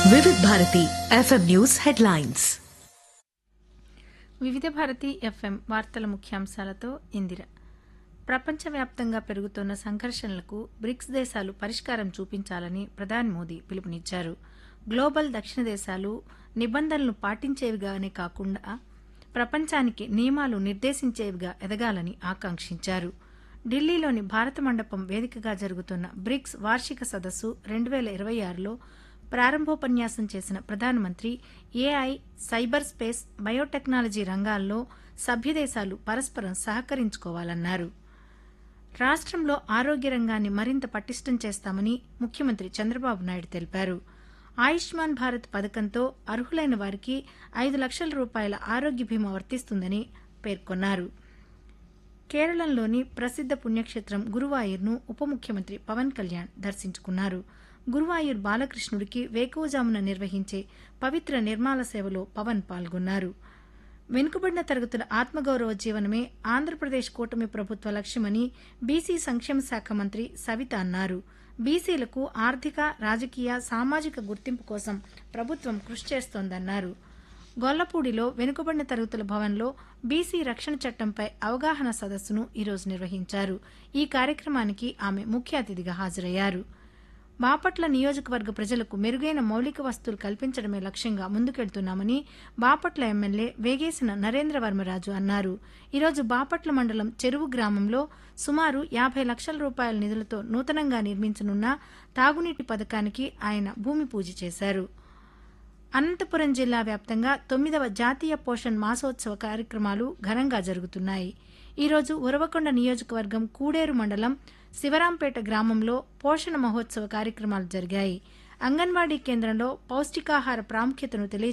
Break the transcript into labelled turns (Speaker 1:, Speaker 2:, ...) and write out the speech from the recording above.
Speaker 1: వివిధ Bharati FM news headlines
Speaker 2: వివిధ Bharati FM వార్తల ముఖ్యాంశాలతో ఇందిర ప్రపంచవ్యాప్తంగా పెరుగుతున్న సంఘర్షణలకు బ్రిక్స్ దేశాలు పరిష్కారం చూపించాలని ప్రధాని మోదీ పిలుపునిచ్చారు గ్లోబల్ దక్షిణ దేశాలు నిబంధనలను పాటించేవిగానే కాకుండా ప్రపంచానికి నియమాలు నిర్దేశించేవిగా ఎదగాలని ఆకాంక్షించారు ఢిల్లీలోని భారత మండపం వేదికగా జరుగుతున్న బ్రిక్స్ వార్షిక సదస్సు రెండు వేల ఇరవై ఆరులో ప్రారంభోపన్యాసం చేసిన ప్రధానమంత్రి ఏఐ సైబర్ స్పేస్ బయోటెక్నాలజీ రంగాల్లో సభ్యదేశాలు పరస్పరం సహకరించుకోవాలన్నారు రాష్ట్రంలో ఆరోగ్య రంగాన్ని మరింత పటిష్టం చేస్తామని ముఖ్యమంత్రి చంద్రబాబు నాయుడు తెలిపారు ఆయుష్మాన్ భారత్ పథకంతో అర్హులైన వారికి ఐదు లక్షల రూపాయల ఆరోగ్య బీమా వర్తిస్తుందని పేర్కొన్నారు కేరళంలోని ప్రసిద్ధ పుణ్యక్షేత్రం గురువాయూర్ను ఉప ముఖ్యమంత్రి పవన్ కళ్యాణ్ దర్శించుకున్నారు గురువాయూర్ బాలకృష్ణుడికి వేకువజామున నిర్వహించే పవిత్ర నిర్మాల సేవలో పవన్ పాల్గొన్నారు వెనుకబడిన తరగతుల ఆత్మగౌరవ జీవనమే ఆంధ్రప్రదేశ్ కూటమి ప్రభుత్వ లక్ష్యమని బీసీ సంక్షేమ శాఖ మంత్రి సవిత అన్నారు బీసీలకు ఆర్థిక రాజకీయ సామాజిక గుర్తింపు కోసం ప్రభుత్వం కృషి చేస్తోందన్నారు గొల్లపూడిలో వెనుకబడిన తరగతుల భవన్లో బీసీ రక్షణ చట్టంపై అవగాహన సదస్సును ఈరోజు నిర్వహించారు ఈ కార్యక్రమానికి ఆమె ముఖ్య అతిథిగా హాజరయ్యారు బాపట్ల నియోజకవర్గ ప్రజలకు మెరుగైన మౌలిక వస్తువులు కల్పించడమే లక్ష్యంగా ముందుకెళ్తున్నామని బాపట్ల ఎమ్మెల్యే వేగేసిన నరేంద్రవర్మరాజు అన్నారు ఈరోజు బాపట్ల మండలం చెరువు గ్రామంలో సుమారు యాభై లక్షల రూపాయల నిధులతో నూతనంగా నిర్మించనున్న తాగునీటి పథకానికి ఆయన భూమి పూజ చేశారు అనంతపురం జిల్లా వ్యాప్తంగా తొమ్మిదవ జాతీయ పోషణ్ మాసోత్సవ కార్యక్రమాలు ఘనంగా జరుగుతున్నాయి ఈరోజు ఉరవకొండ నియోజకవర్గం కూడేరు మండలం శివరాంపేట గ్రామంలో పోషణ మహోత్సవ కార్యక్రమాలు జరిగాయి అంగన్వాడీ కేంద్రంలో పౌష్టికాహార ప్రాముఖ్యతను తెలియ